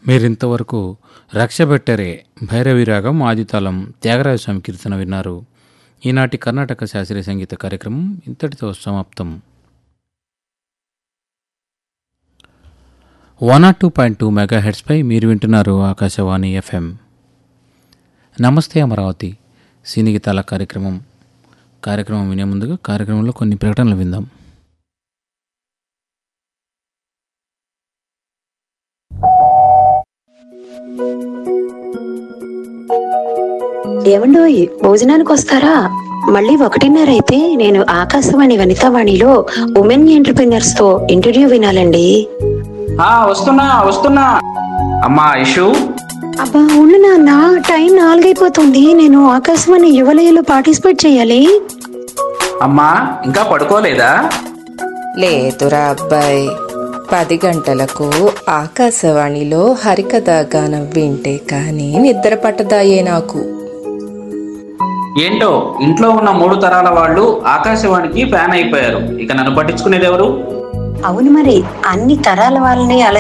మీరింతవరకు రక్షబెట్టరే భైరవిరాగం ఆదితాళం త్యాగరాజ స్వామి కీర్తన విన్నారు ఈనాటి కర్ణాటక శాస్త్రీయ సంగీత కార్యక్రమం ఇంతటితో సమాప్తం one R two point two mega హెడ్స్పై మీరు వింటున్నారు ఆకాశవాణి ఎఫ్ఎం నమస్తే అమరావతి సినీ గీతాల కార్యక్రమం కార్యక్రమం వినే ముందుగా కార్యక్రమంలో కొన్ని ప్రకటనలు విందాం ఏమండోయ్ భోజనానికి వస్తారా మళ్ళీ ఒకటిన్నర అయితే నేను ఆకాశవాణి వనితావాణిలో ఉమెన్ ఎంటర్ప్రినర్స్ తో ఇంటర్వ్యూ వినాలండి ఆ వస్తున్నా వస్తున్నా అమ్మా ఇషు అబ్బా ఉండు నాన్న టైం నాలుగైపోతుంది నేను ఆకాశవాణి యువలయలో పార్టిసిపేట్ చేయాలి అమ్మా ఇంకా పడుకోలేదా లేదురా అబ్బాయి పది గంటలకు ఆకాశవాణిలో హరికథ గానం వింటే కానీ నిద్ర పట్టదాయే నాకు ఏంటో ఇంట్లో ఉన్న మూడు తరాల వాళ్ళు ఆకాశవాణికి ఫ్యాన్ అయిపోయారు ఇక నన్ను పట్టించుకునేది ఎవరు అవును మరి అన్ని తరాల వాళ్ళని అలా